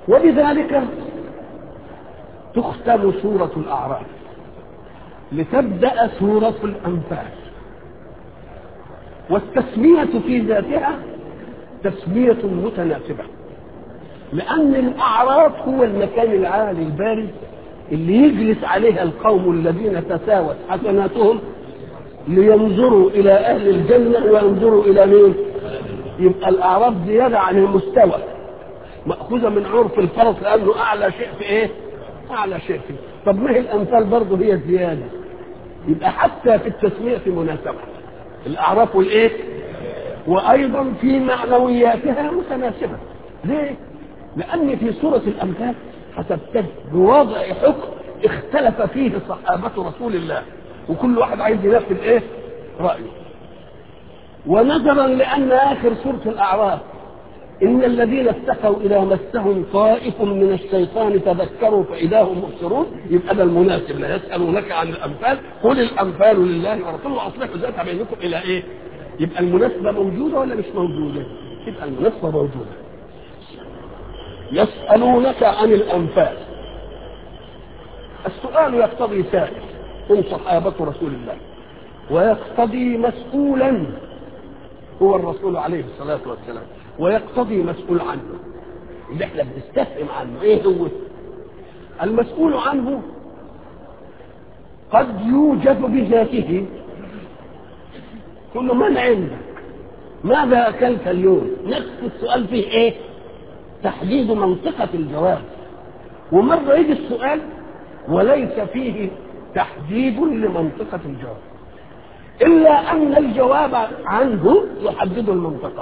وبذلك تختم سورة الأعراف لتبدأ سورة الأنفال والتسمية في ذاتها تسمية متناسبة لأن الأعراف هو المكان العالي البارز اللي يجلس عليها القوم الذين تساوت حسناتهم لينظروا إلى أهل الجنة وينظروا إلى مين؟ يبقى الأعراف زيادة عن المستوى مأخوذة من عرف الفرس لأنه أعلى شيء في إيه؟ أعلى شيء فيه طب ما هي الأمثال برضه هي الزيادة يبقى حتى في التسمية في مناسبة الأعراف والإيه؟ وأيضا في معنوياتها متناسبة ليه؟ لأن في سورة الأمثال هتبتدئ بوضع حكم اختلف فيه صحابة رسول الله وكل واحد عايز ينفذ ايه؟ رأيه ونظرا لأن آخر سورة الأعراف إن الذين اتقوا إذا مسهم طائف من الشيطان تذكروا فإذا هم مبصرون يبقى ده المناسب لا يسألونك عن الأنفال قل الأنفال لله ورسوله وأصلحوا ذات بينكم إلى إيه؟ يبقى المناسبة موجودة ولا مش موجودة؟ يبقى المناسبة موجودة يسألونك عن الأنفال السؤال يقتضي سائل هم صحابة رسول الله ويقتضي مسؤولا هو الرسول عليه الصلاة والسلام ويقتضي مسؤول عنه اللي احنا بنستفهم عنه ايه هو المسؤول عنه قد يوجد بذاته كل من عندك ماذا اكلت اليوم نفس السؤال فيه ايه تحديد منطقة الجواب ومرة يجي السؤال وليس فيه تحديد لمنطقة الجواب إلا أن الجواب عنه يحدد المنطقة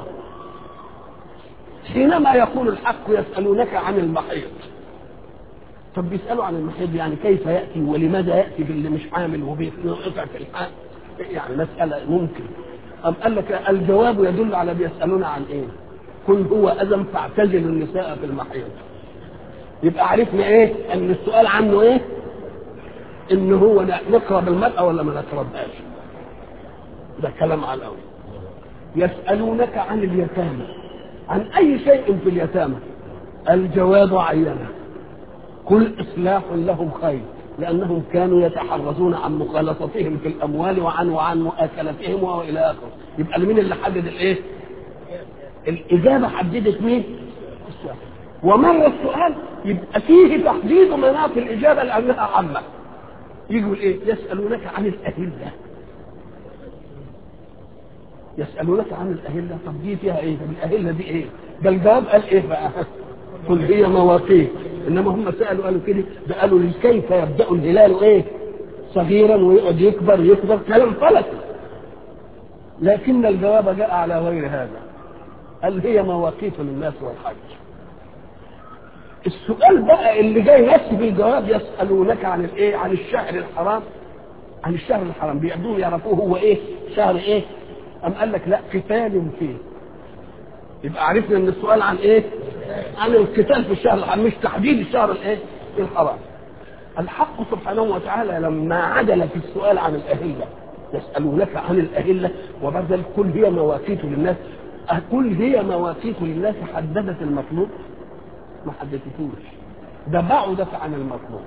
حينما يقول الحق يسألونك عن المحيط طب بيسألوا عن المحيط يعني كيف يأتي ولماذا يأتي باللي مش عامل وبيقطع في الحال يعني مسألة ممكن أم قال لك الجواب يدل على بيسألون عن إيه قل هو أذى فاعتزلوا النساء في المحيط يبقى عرفنا إيه أن السؤال عنه إيه إن هو نقرب المرأة ولا ما نقربهاش ده كلام على الأول يسألونك عن اليتامى عن أي شيء في اليتامى الجواب عينه قل إصلاح لهم خير لأنهم كانوا يتحرزون عن مخالطتهم في الأموال وعن وعن مؤاكلتهم وإلى آخره يبقى مين اللي حدد الإيه؟ الإجابة حددت مين؟ السؤال ومر السؤال يبقى فيه تحديد مناط الإجابة لأنها عامة يقول إيه؟ يسألونك عن الأهلة يسألونك عن الأهلة طب دي فيها إيه؟ طب الأهلة دي إيه؟ ده الجواب قال إيه بقى؟ قل هي مواقيت إنما هم سألوا قالوا كده ده قالوا كيف يبدأ الهلال إيه؟ صغيرا ويقعد يكبر يكبر كلام فلكي لكن الجواب جاء على غير هذا قال هي مواقيت للناس والحج السؤال بقى اللي جاي نفس في الجواب يسألونك عن الايه عن الشهر الحرام عن الشهر الحرام بيعدوه يعرفوه هو ايه شهر ايه أم قال لك لا قتال فيه يبقى عرفنا ان السؤال عن ايه عن القتال في الشهر الحرام مش تحديد الشهر الايه الحرام الحق سبحانه وتعالى لما عدل في السؤال عن الأهلة يسألونك عن الأهلة وبدل كل هي مواقيت للناس كل هي مواقيت للناس حددت المطلوب ما حددتوش ده بعدت عن المطلوب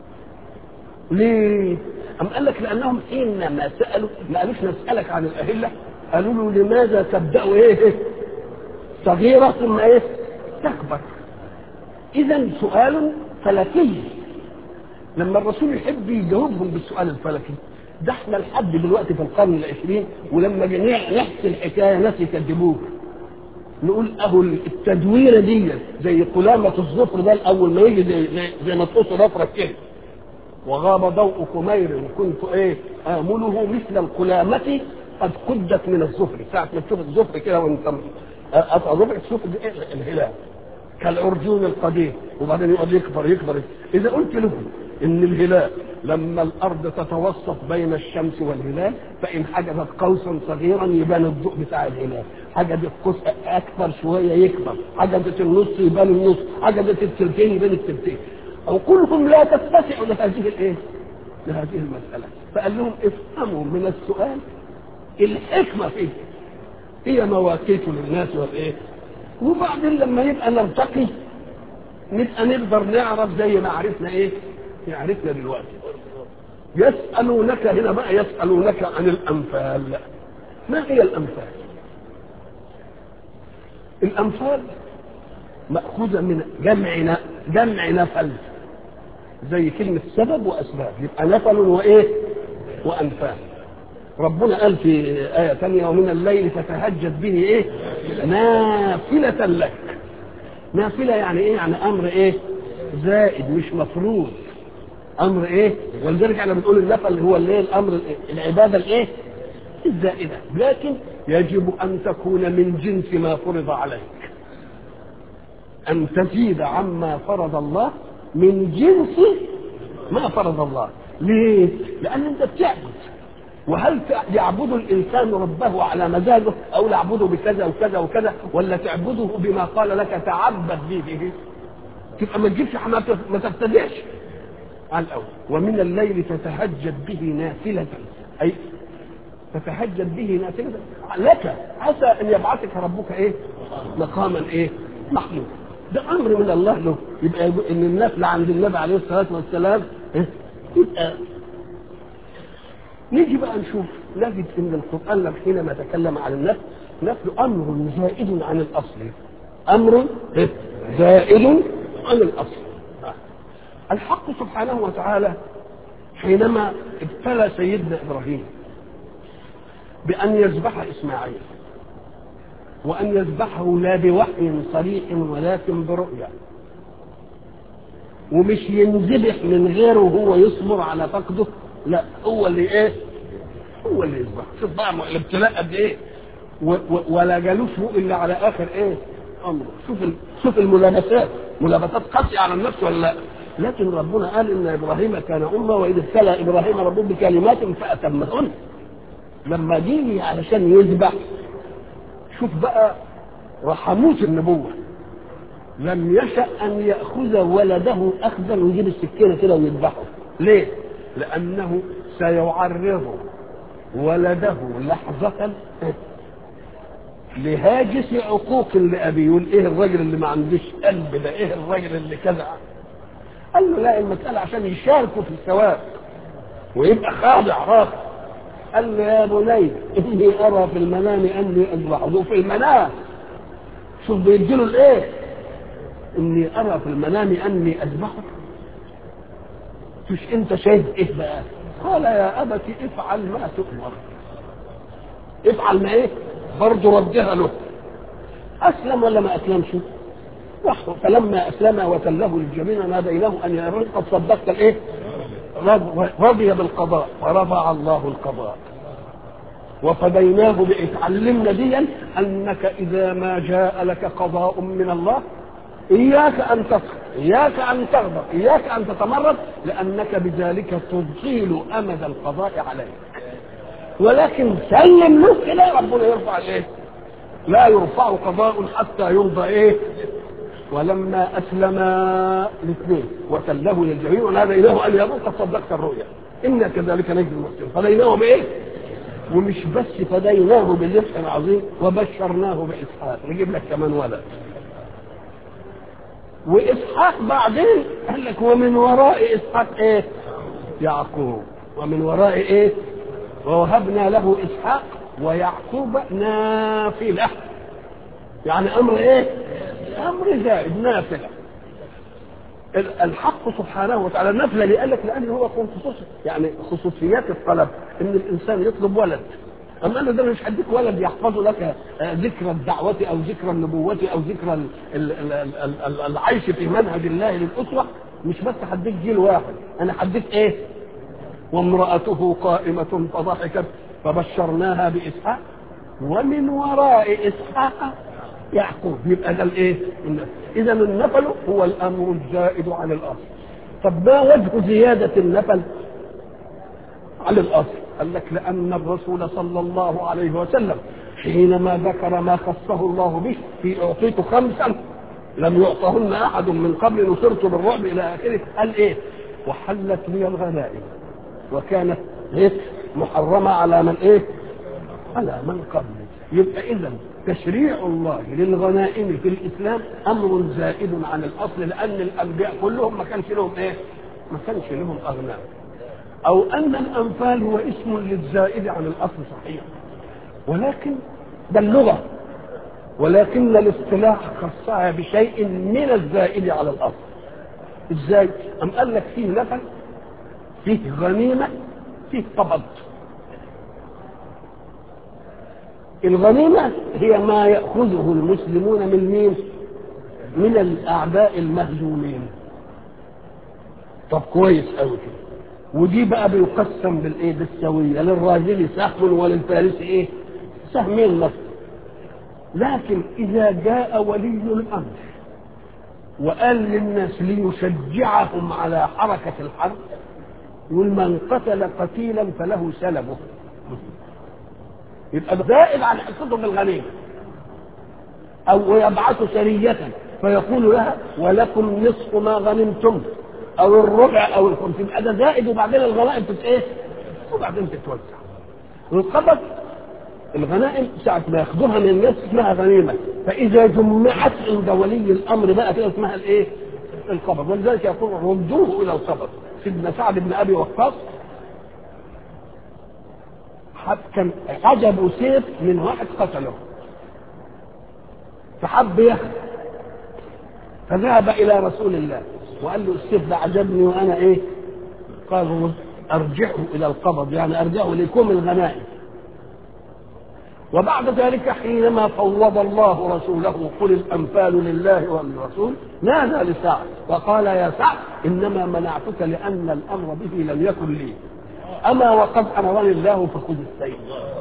ليه؟ أم قال لك لأنهم حينما سألوا ما قالوش نسألك عن الأهلة قالوا له لماذا تبدأ إيه؟ صغيرة ثم إيه؟ تكبر إذا سؤال فلكي لما الرسول يحب يجاوبهم بالسؤال الفلكي ده احنا لحد دلوقتي في القرن العشرين ولما نحكي الحكايه ناس يكذبوه نقول اهو التدويره دي زي قلامه الظفر ده الاول ما يجي زي زي ما تقص رفرك كده وغاب ضوء قمير وكنت ايه امله مثل القلامه قد قدت من الظفر ساعه ما تشوف الظفر كده وانت قطع ظفر تشوف إيه الهلال كالعرجون القديم وبعدين يقعد يكبر يكبر اذا قلت لهم ان الهلال لما الارض تتوسط بين الشمس والهلال فان حجبت قوسا صغيرا يبان الضوء بتاع الهلال حجبت قوس اكبر شويه يكبر حجبت النص يبان النص حجبت الثلثين يبان الثلثين عقولهم لا تتسع لهذه الايه؟ لهذه المساله فقال لهم افهموا من السؤال الحكمه فيه هي مواقيت للناس والايه؟ وبعدين لما يبقى نلتقي نبقى نقدر نعرف زي ما عرفنا ايه عرفنا دلوقتي يسألونك هنا بقى يسألونك عن الأنفال ما هي الأنفال الأنفال مأخوذة من جمع جمع نفل زي كلمة سبب وأسباب يبقى نفل وإيه وأنفال ربنا قال في آية ثانية ومن الليل فتهجد به إيه نافلة لك نافلة يعني إيه يعني أمر إيه زائد مش مفروض أمر إيه ولذلك احنا بنقول النفل هو اللي الأمر العبادة الإيه الزائدة لكن يجب أن تكون من جنس ما فرض عليك أن تزيد عما فرض الله من جنس ما فرض الله ليه؟ لأن أنت بتعبد وهل يعبد الإنسان ربه على مزاجه أو يعبده بكذا وكذا وكذا ولا تعبده بما قال لك تعبد به به تبقى ما تجيبش ما تبتدعش على الأول ومن الليل تتهجد به نافلة أي تتهجد به نافلة لك عسى أن يبعثك ربك إيه مقاما إيه محمود ده أمر من الله له يبقى إن النفل عند النبي عليه الصلاة والسلام إيه؟ يبقى نيجي بقى نشوف نجد ان القران حينما تكلم عن النفل نفل امر زائد عن الاصل امر زائد عن الاصل الحق سبحانه وتعالى حينما ابتلى سيدنا ابراهيم بان يذبح اسماعيل وان يذبحه لا بوحي صريح ولكن برؤيا ومش ينذبح من غيره وهو يصبر على فقده لا هو اللي ايه هو اللي يذبح شوف بقى الابتلاء قد ايه و و ولا جالوش الا على اخر ايه امره شوف ال... شوف الملابسات ملابسات قاسيه على النفس ولا لا لكن ربنا قال ان ابراهيم كان امه واذ ابتلى ابراهيم ربه بكلمات فاتمهن لما جه علشان يذبح شوف بقى رحموت النبوه لم يشأ أن يأخذ ولده أخذا ويجيب السكينة كده ويذبحه ليه؟ لأنه سيعرض ولده لحظة لهاجس عقوق لأبيه يقول إيه الراجل اللي ما عندوش قلب ده إيه الراجل اللي كذا قال له لا المسألة عشان يشاركوا في الثواب ويبقى خاضع راقع قال له يا بني إني أرى في المنام أني أذبحه في المنام شوف بيديله الإيه إني أرى في المنام أني أذبحه مش انت شايف ايه بقى قال يا ابت افعل ما تؤمر افعل ما ايه برضه ردها له اسلم ولا ما اسلمش فلما اسلم وتله للجبين ناديناه ان يا رجل قد صدقت الايه رضي بالقضاء ورفع الله القضاء وفديناه بإتعلمنا ديا أنك إذا ما جاء لك قضاء من الله إياك أن تصبر إياك أن تغضب إياك أن تتمرد لأنك بذلك تطيل أمد القضاء عليك ولكن سلم له كده ربنا يرفع الايه؟ لا يرفع قضاء حتى يرضى ايه؟ ولما اسلم الاثنين وسله للجميع وناديناه ان يا قد صدقت الرؤيا انا كذلك نجزي المحسنين فديناه بايه؟ ومش بس فديناه بذبح عظيم وبشرناه باسحاق نجيب لك كمان ولد واسحاق بعدين قال لك ومن وراء اسحاق ايه يعقوب ومن وراء ايه ووهبنا له اسحاق ويعقوب نافله يعني امر ايه امر زائد نافله الحق سبحانه وتعالى النفله اللي قال لك لان هو خصوص يعني خصوصيات الطلب ان الانسان يطلب ولد أما أنا ده مش هديك ولد يحفظ لك ذكرى الدعوة أو ذكرى النبوة أو ذكرى العيش في منهج الله للأسوة مش بس هديك جيل واحد أنا هديك إيه؟ وامرأته قائمة فضحكت فبشرناها بإسحاق ومن وراء إسحاق يعقوب يبقى ده الإيه؟ إذا النفل هو الأمر الزائد عن الأصل طب ما وجه زيادة النفل على الأصل قال لك لأن الرسول صلى الله عليه وسلم حينما ذكر ما خصه الله به في أعطيت خمسا لم يعطهن أحد من قبل نصرت بالرعب إلى آخره قال إيه وحلت لي الغنائم وكانت إيه محرمة على من إيه على من قبلي يبقى إذا تشريع الله للغنائم في الاسلام امر زائد عن الاصل لان الانبياء كلهم ما كانش لهم ايه؟ ما كانش لهم اغنام. او ان الانفال هو اسم للزائد عن الاصل صحيح. ولكن ده اللغه ولكن الاصطلاح خصها بشيء من الزائد على الاصل. ازاي؟ ام قال لك فيه نفل فيه غنيمه فيه قبض. الغنيمة هي ما يأخذه المسلمون من مين؟ من الأعداء المهزومين. طب كويس أوي كده. ودي بقى بيقسم بالإيه؟ بالسوية، للراجل سهم وللفارس إيه؟ سهمين مثلا. لكن إذا جاء ولي الأمر وقال للناس ليشجعهم على حركة الحرب يقول من قتل قتيلا فله سلبه يبقى زائد عن حصته في الغنيمه او يبعث سريه فيقول لها ولكم نصف ما غنمتم او الربع او الخمس يبقى ده زائد وبعدين الغنائم تت ايه؟ وبعدين تتوزع القبض الغنائم ساعة ما ياخدوها من الناس اسمها غنيمة فإذا جمعت عند ولي الأمر بقى كده اسمها الإيه؟ القبض ولذلك يقول ردوه إلى القبض سيدنا سعد بن أبي وقاص كان عجبه سيف من واحد قتله فحب ياخذ فذهب الى رسول الله وقال له السيف ده عجبني وانا ايه قال ارجعه الى القبض يعني ارجعه لكم الغنائم وبعد ذلك حينما فوض الله رسوله قل الانفال لله والرسول نادى لسعد وقال يا سعد انما منعتك لان الامر به لم يكن لي اما وقد امرني الله فخذ السيف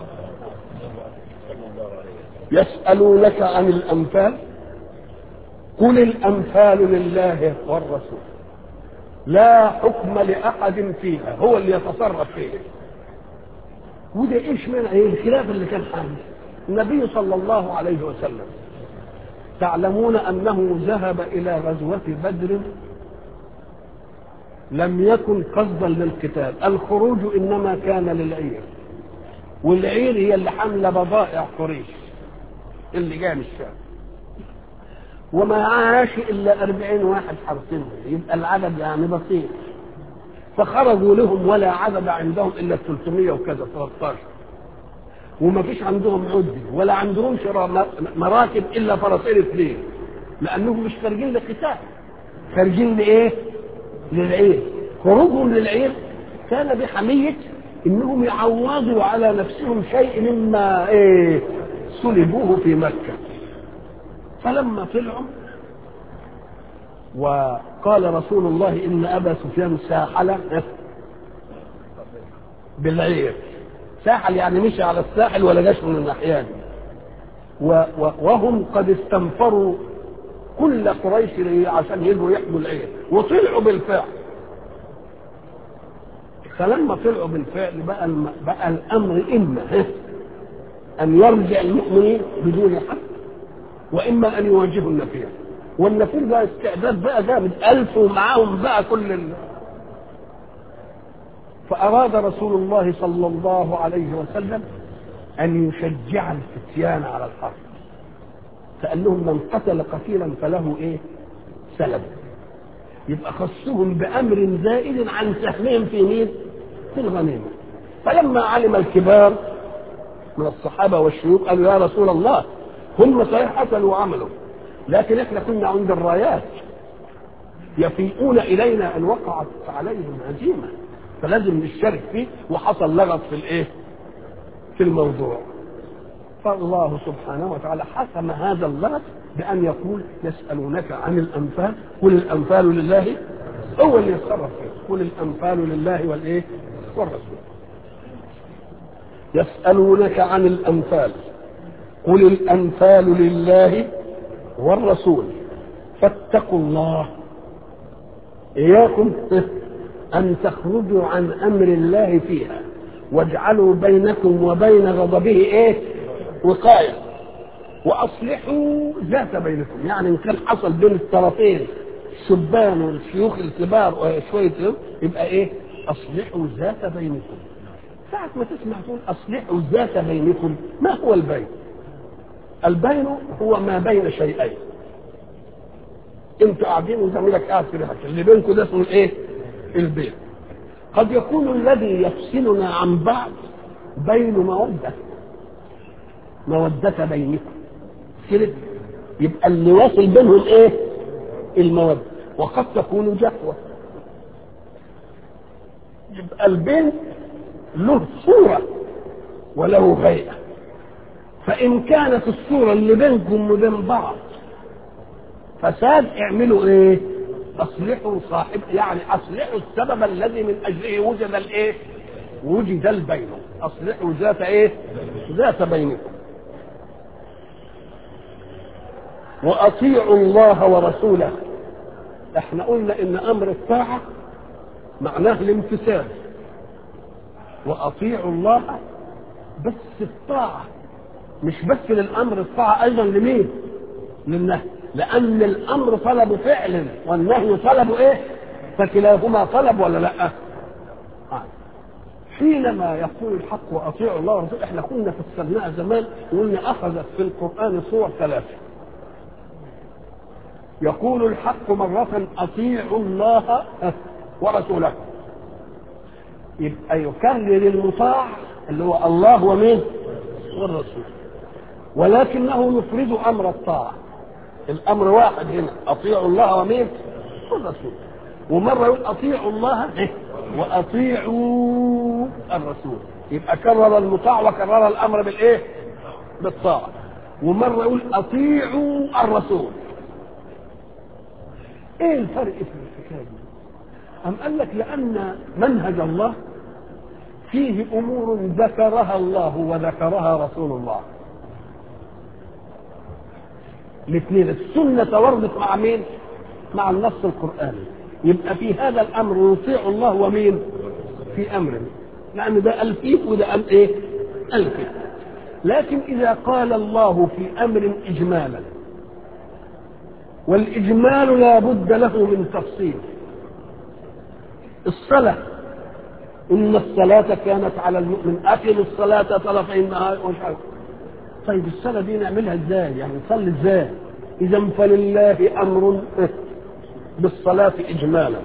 يسالونك عن الانفال قل الانفال لله والرسول لا حكم لاحد فيها هو اللي يتصرف فيها وده ايش من ايه الخلاف اللي كان حادث النبي صلى الله عليه وسلم تعلمون انه ذهب الى غزوه بدر لم يكن قصدا للقتال الخروج انما كان للعير والعير هي اللي حامله بضائع قريش اللي جايه من الشام وما عاش الا أربعين واحد حرسهم يبقى العدد يعني بسيط فخرجوا لهم ولا عدد عندهم الا 300 وكذا 13 وما فيش عندهم عدة ولا عندهم مراكب الا فرسين اثنين لانهم مش خارجين لقتال خارجين لايه؟ للعير خروجهم للعير كان بحمية انهم يعوضوا على نفسهم شيء مما ايه سلبوه في مكة فلما طلعوا وقال رسول الله ان ابا سفيان ساحل بالعير ساحل يعني مشي على الساحل ولا جاش من الناحيان وهم قد استنفروا كل قريش عشان يجوا يحموا العير وطلعوا بالفعل فلما طلعوا بالفعل بقى الم... بقى الامر اما ان يرجع المؤمنين بدون حق واما ان يواجهوا النفير والنفير بقى استعداد بقى جامد ألف ومعاهم بقى كل ال... فأراد رسول الله صلى الله عليه وسلم أن يشجع الفتيان على الحرب فقال لهم من قتل قتيلا فله ايه سلب يبقى خصهم بامر زائد عن سهمهم في مين في الغنيمه فلما علم الكبار من الصحابه والشيوخ قالوا يا رسول الله هم صحيح قتلوا وعملوا لكن احنا كنا عند الرايات يفيئون الينا ان وقعت عليهم هزيمه فلازم نشترك فيه وحصل لغط في الايه في الموضوع فالله سبحانه وتعالى حسم هذا اللغط بأن يقول يسألونك عن الأنفال قل الأنفال لله هو اللي يتصرف فيه قل الأنفال لله والإيه والرسول يسألونك عن الأنفال قل الأنفال لله والرسول فاتقوا الله إياكم أن تخرجوا عن أمر الله فيها واجعلوا بينكم وبين غضبه إيه وقاية وأصلحوا ذات بينكم يعني إن كان حصل بين الطرفين الشبان والشيوخ الكبار وشوية يبقى إيه أصلحوا ذات بينكم ساعة ما تسمع تقول أصلحوا ذات بينكم ما هو البين البين هو ما بين شيئين انتوا قاعدين وزميلك قاعد في ريحك اللي بينكم ده اسمه الايه؟ البين قد يكون الذي يفصلنا عن بعض بين موده مودة بينكم كده يبقى اللي واصل بينهم ايه؟ المودة وقد تكون جفوة يبقى البين له صورة وله هيئة فإن كانت الصورة اللي بينكم وبين بعض فساد اعملوا ايه؟ اصلحوا صاحب يعني اصلحوا السبب الذي من اجله وجد الايه؟ وجد البين اصلحوا ذات ايه؟ ذات بينكم واطيعوا الله ورسوله احنا قلنا ان امر الطاعه معناه الامتثال واطيعوا الله بس الطاعه مش بس للامر الطاعه ايضا لمين؟ للنهي لان الامر طلب فعل والنهي طلب ايه؟ فكلاهما طلب ولا لا؟ آه. حينما يقول الحق واطيعوا الله ورسوله احنا كنا فسرناها زمان وقلنا اخذت في القران صور ثلاثه يقول الحق مرة أطيعوا الله ورسوله يبقى يكرر المطاع اللي هو الله ومين والرسول ولكنه يفرد أمر الطاعة الأمر واحد هنا أطيعوا الله ومين والرسول ومرة يقول أطيعوا الله وأطيعوا الرسول يبقى كرر المطاع وكرر الأمر بالإيه بالطاعة ومرة يقول أطيعوا الرسول ايه الفرق في الحكايه دي؟ أم قال لك لأن منهج الله فيه أمور ذكرها الله وذكرها رسول الله. الاثنين السنة وردت مع مين؟ مع النص القرآني. يبقى في هذا الأمر يطيع الله ومين؟ في أمر لأن ده قال فيه وده قال إيه؟ قال فيه. لكن إذا قال الله في أمر إجمالا والإجمال لا بد له من تفصيل الصلاة إن الصلاة كانت على المؤمن أقم الصلاة طرفي النهار ومش عارف طيب الصلاة دي نعملها ازاي؟ يعني نصلي ازاي؟ إذا فلله أمر بالصلاة إجمالا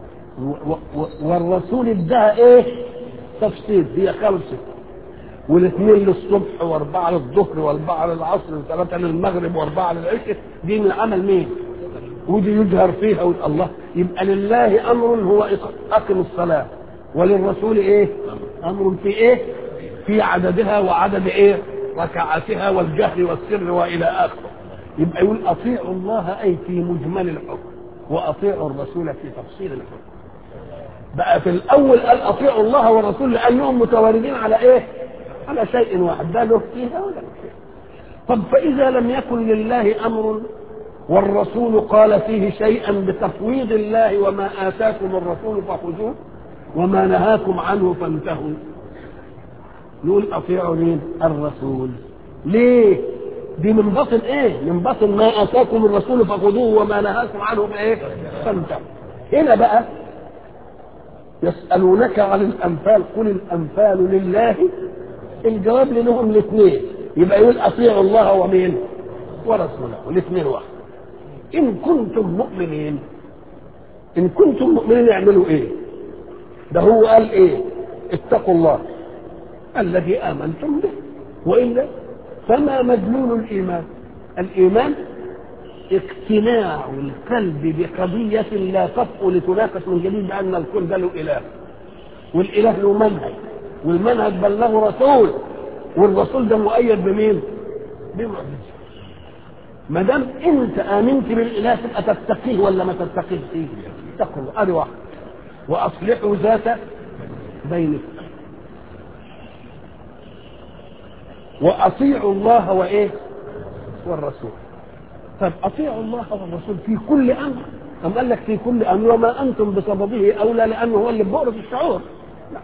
والرسول ادها إيه؟ تفصيل هي خمسة والاثنين للصبح واربعه للظهر واربعه للعصر وثلاثه للمغرب واربعه للعشاء دي من عمل مين؟ ودي يجهر فيها ويقول الله يبقى لله امر هو اقم الصلاه وللرسول ايه؟ امر في ايه؟ في عددها وعدد ايه؟ ركعاتها والجهر والسر والى اخره يبقى يقول اطيعوا الله اي في مجمل الحكم واطيعوا الرسول في تفصيل الحكم بقى في الاول قال اطيعوا الله والرسول لانهم متواردين على ايه؟ على شيء واحد ده له فيها ولا فيها طب فإذا لم يكن لله أمر والرسول قال فيه شيئا بتفويض الله وما آتاكم الرسول فخذوه وما نهاكم عنه فانتهوا نقول أطيعوا مين؟ الرسول ليه؟ دي من بطن ايه؟ من بطن ما اتاكم الرسول فخذوه وما نهاكم عنه بايه؟ فانتهوا. هنا بقى يسألونك عن الأنفال قل الأنفال لله الجواب لهم الاثنين يبقى يقول اطيعوا الله ومين ورسوله الاثنين واحد ان كنتم مؤمنين ان كنتم مؤمنين اعملوا ايه ده هو قال ايه اتقوا الله الذي امنتم به والا فما مدلول الايمان الايمان اقتناع القلب بقضية لا تبقوا لتناقش من جديد بأن الكل ده له إله والإله له منهج والمنهج بلغه رسول والرسول ده مؤيد بمين؟ بمعجزه ما دام انت امنت بالاله تبقى تتقيه ولا ما تتقيه فيه؟ اتقوا الله ادي واحد واصلحوا ذات بينكم واطيعوا الله وايه؟ والرسول طب اطيعوا الله والرسول في كل امر أم قال لك في كل امر وما انتم بسببه اولى لانه هو اللي بؤرة الشعور لا.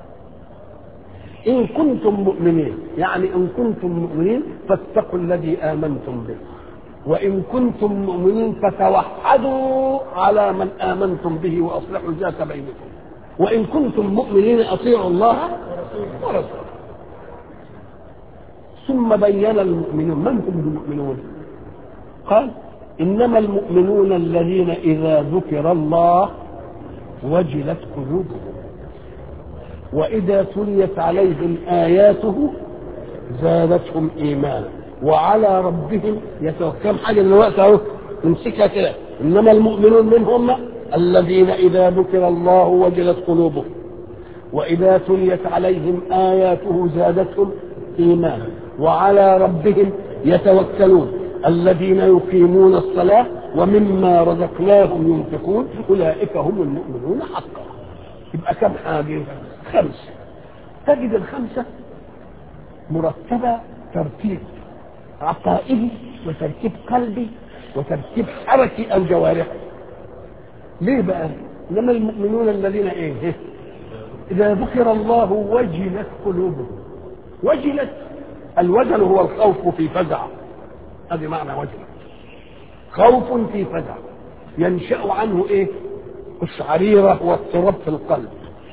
إن كنتم مؤمنين يعني إن كنتم مؤمنين فاتقوا الذي آمنتم به وإن كنتم مؤمنين فتوحدوا على من آمنتم به وأصلحوا ذات بينكم وإن كنتم مؤمنين أطيعوا الله ورسوله ثم بين المؤمنون من هم المؤمنون قال إنما المؤمنون الذين إذا ذكر الله وجلت قلوبهم وإذا تليت عليهم آياته زادتهم إيمانا وعلى ربهم يتوكلون حاجة دلوقتي أهو نمسكها كده إنما المؤمنون منهم الذين إذا ذكر الله وجلت قلوبهم وإذا تليت عليهم آياته زادتهم إيمانا وعلى ربهم يتوكلون الذين يقيمون الصلاة ومما رزقناهم ينفقون أولئك هم المؤمنون حقا يبقى كم حاجة خمسة تجد الخمسة مرتبة ترتيب عقائدي وترتيب قلبي وترتيب حركي الجوارح ليه بقى انما المؤمنون الذين ايه اذا ذكر الله وجلت قلوبهم وجلت الوجل هو الخوف في فزع هذه معنى وجلت خوف في فزع ينشا عنه ايه قشعريره واضطراب في القلب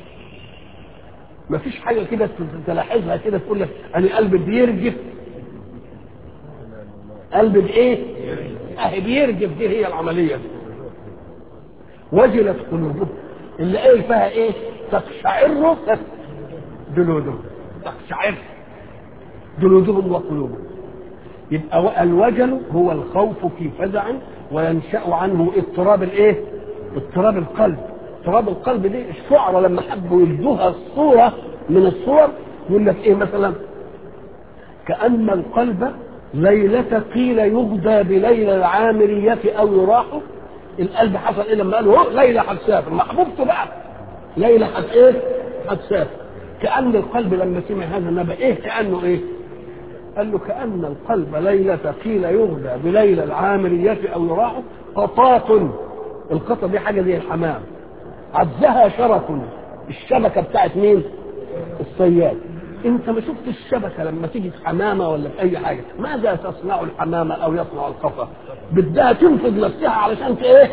ما فيش حاجه كده تلاحظها كده تقول لك انا قلبي بيرجف قلبي بايه اهي بيرجف دي هي العمليه دي وجلت قلوبهم اللي قال فيها ايه تقشعر جلودهم تقشعر جلودهم وقلوبهم يبقى الوجل هو الخوف في فزع وينشا عنه اضطراب الايه اضطراب القلب اضطراب القلب دي الشعراء لما حبوا يدوها الصوره من الصور يقول لك ايه مثلا كأن القلب ليلة قيل يغدى بليلة العامرية أو يراح القلب حصل ايه لما قالوا هو ليلى هتسافر محبوبته بقى ليلى هت ايه هتسافر كأن القلب لما سمع هذا النبأ ايه كأنه ايه قال له كأن القلب ليلة قيل يغدى بليلى العامرية أو يراح قطاة القطة دي حاجة زي الحمام عزها شرف الشبكة بتاعت مين الصياد انت ما شفت الشبكه لما تيجي في حمامه ولا في اي حاجه ماذا تصنع الحمامه او يصنع القطه بدها تنفذ نفسها علشان ايه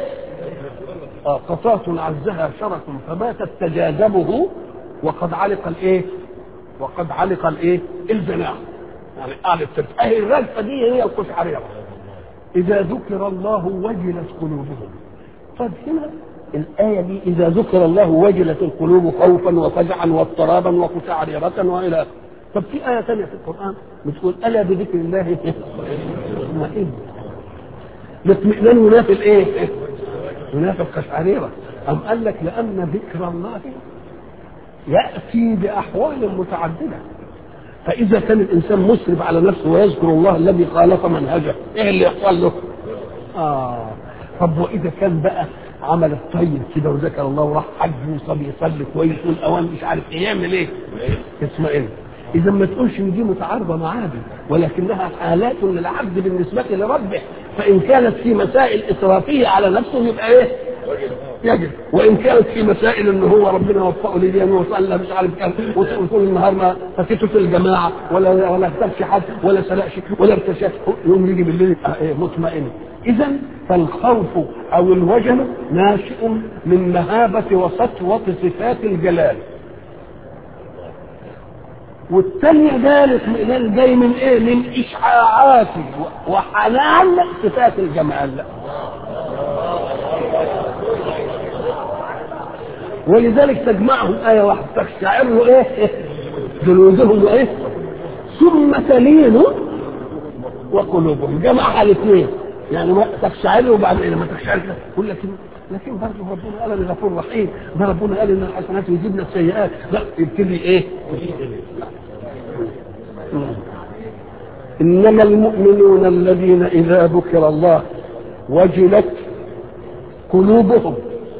آه قطاة عزها شرف فباتت تجاذبه وقد علق الايه وقد علق الايه الجناح يعني قالت تتأهي الرجفه دي هي القشعريره اذا ذكر الله وجلت قلوبهم طب هنا الآية دي إذا ذكر الله وجلت القلوب خوفا وفزعا واضطرابا وقشعريرة وإلى آخره. طب في آية ثانية في القرآن بتقول ألا بذكر الله اطمئن الاطمئنان ينافي الإيه؟ ينافي القشعريرة أم قال لك لأن ذكر الله يأتي بأحوال متعددة فإذا كان الإنسان مسرف على نفسه ويذكر الله الذي خالف منهجه إيه اللي يحصل له؟ آه طب وإذا كان بقى عمل الطيب كده وذكر الله وراح حج وصلي يصلي كويس والاوان مش عارف ايه يعمل ايه؟ اطمئن اذا ما تقولش ان دي متعارضه مع دي ولكنها حالات للعبد بالنسبه لربه فان كانت في مسائل اسرافيه على نفسه يبقى ايه؟ يجب وان كانت في مسائل ان هو ربنا وفقه لدي وصلى مش عارف كام وطول النهار ما فاتته في الجماعه ولا ولا اغتابش حد ولا سرقش ولا ارتشاش يوم يجي بالليل ايه مطمئن اذا فالخوف او الوجل ناشئ من مهابه وسطوه صفات الجلال والثانية ده الاطمئنان جاي من ايه؟ من اشعاعات وحنان صفات الجمال ولذلك تجمعهم آية واحدة تقشعر له ايه؟ جلودهم وايه؟ ثم تلين وقلوبهم جمعها الاثنين يعني ما تقشعر وبعدين ما تقشعر يقول لك لكن برضه ربنا قال انا غفور رحيم ده ربنا قال ان الحسنات يجيبنا السيئات لا يبتدي ايه؟ انما المؤمنون الذين اذا ذكر الله وجلت قلوبهم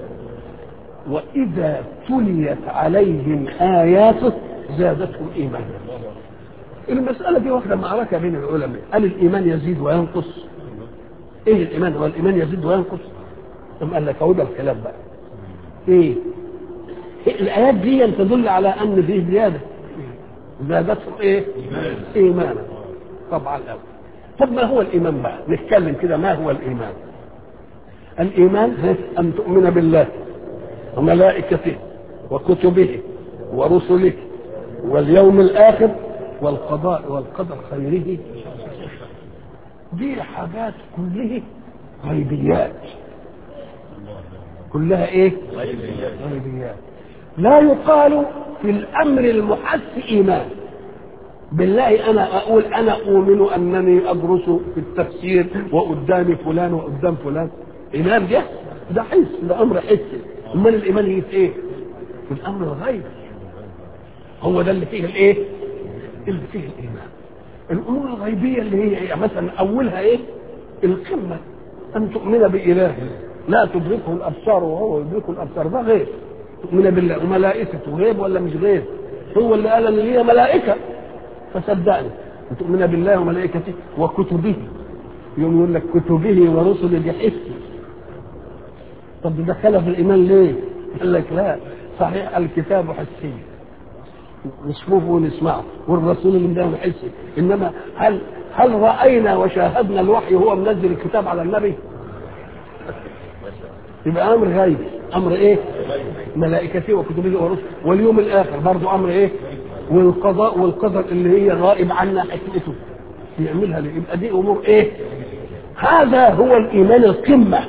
واذا تليت عليهم اياته زادتهم ايمانا المسألة دي واخدة معركة بين العلماء هل الإيمان يزيد وينقص؟ إيه الإيمان؟ هو الإيمان يزيد وينقص؟ ثم قال لك أهو ده الكلام بقى. إيه؟ الآيات دي تدل على أن فيه زيادة. زادتهم إيه؟ إيمانا. طبعا الأول. طب ما هو الإيمان بقى؟ نتكلم كده ما هو الإيمان؟ الإيمان أن تؤمن بالله وملائكته وكتبه ورسله واليوم الآخر والقضاء والقدر خيره دي حاجات كلها غيبيات كلها ايه غيبيات لا يقال في الامر المحس ايمان بالله انا اقول انا اؤمن انني ادرس في التفسير وقدامي فلان وقدام فلان ايمان ده ده حس ده امر حسي امال الايمان هي في ايه في الامر الغيبي هو ده اللي فيه الايه اللي فيه الايمان الامور الغيبيه اللي هي إيه؟ مثلا اولها ايه القمه ان تؤمن باله لا تدركه الابصار وهو يدركه الابصار ده غيب تؤمن بالله وملائكته غيب ولا مش غيب هو اللي قال ان هي ملائكه فصدقني تؤمن بالله وملائكته وكتبه يوم يقول لك كتبه ورسله دي حسي طب ده دخلها في الايمان ليه؟ قال لك لا صحيح الكتاب حسي نشوفه ونسمعه والرسول اللي ده حسي انما هل هل راينا وشاهدنا الوحي وهو منزل الكتاب على النبي؟ يبقى امر غيب امر ايه؟ ملائكته وكتبه ورسله واليوم الاخر برضه امر ايه؟ والقضاء والقدر اللي هي غائب عنا حكمته يعملها ليه؟ يبقى دي امور ايه؟ هذا هو الايمان القمه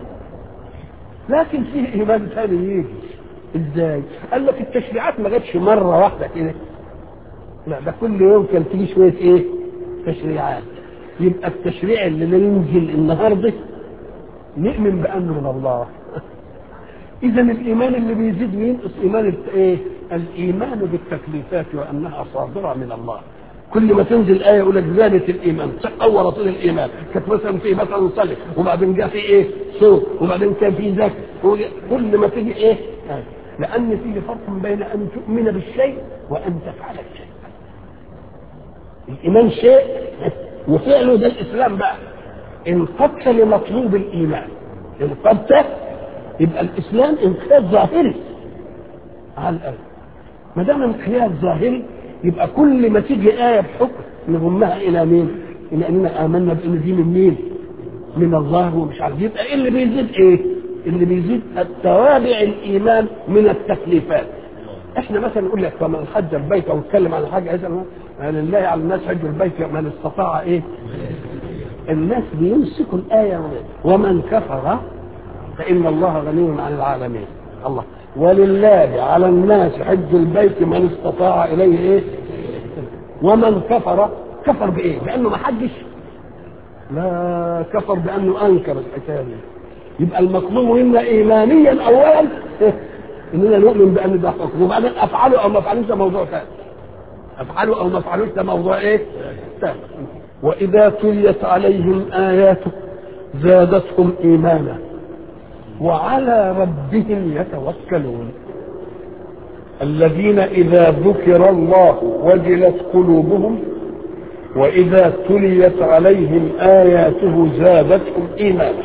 لكن فيه ايمان ثاني يجي ازاي؟ قال لك التشريعات ما جاتش مره واحده كده لا ده كل يوم كان تيجي شويه ايه؟ تشريعات يبقى التشريع اللي ينزل النهارده نؤمن بانه من الله اذا الايمان اللي بيزيد وينقص ايمان ايه؟ الايمان بالتكليفات وانها صادره من الله كل ما تنزل آية يقول لك زادت الإيمان قوى رسول الإيمان كانت مثلا في مثلا صلي وبعدين جاء في إيه صوم وبعدين كان في زكاة كل ما تيجي إيه آية. لأن فيه فرق بين أن تؤمن بالشيء وأن تفعل الشيء الإيمان شيء وفعله ده الإسلام بقى انقدت لمطلوب الإيمان انقدت يبقى الإسلام انقياد ظاهري على الأرض ما دام انقياد ظاهري يبقى كل ما تيجي آية بحكم نضمها إلى مين؟ إلى أننا آمنا بأن دي من مين؟ من الله ومش عارف يبقى إيه اللي بيزيد إيه؟ اللي بيزيد التوابع الإيمان من التكليفات. إحنا مثلا نقول لك فمن حج البيت أو اتكلم عن حاجة يسأل لله على الناس حج البيت من استطاع إيه؟ الناس بيمسكوا الآية ومن كفر فإن الله غني عن العالمين. الله ولله على الناس حج البيت من استطاع اليه ايه ومن كفر كفر بايه بانه ما حجش لا كفر بانه انكر الحكايه دي يبقى المطلوب منا ايمانيا اولا اننا نؤمن بان ده حكم وبعدين افعله او ما افعلوش ده موضوع ثاني افعله او ما افعلوش ده موضوع ايه ثاني واذا تليت عليهم اياته زادتهم ايمانا وعلى ربهم يتوكلون الذين اذا ذكر الله وجلت قلوبهم واذا تليت عليهم اياته زادتهم ايمانا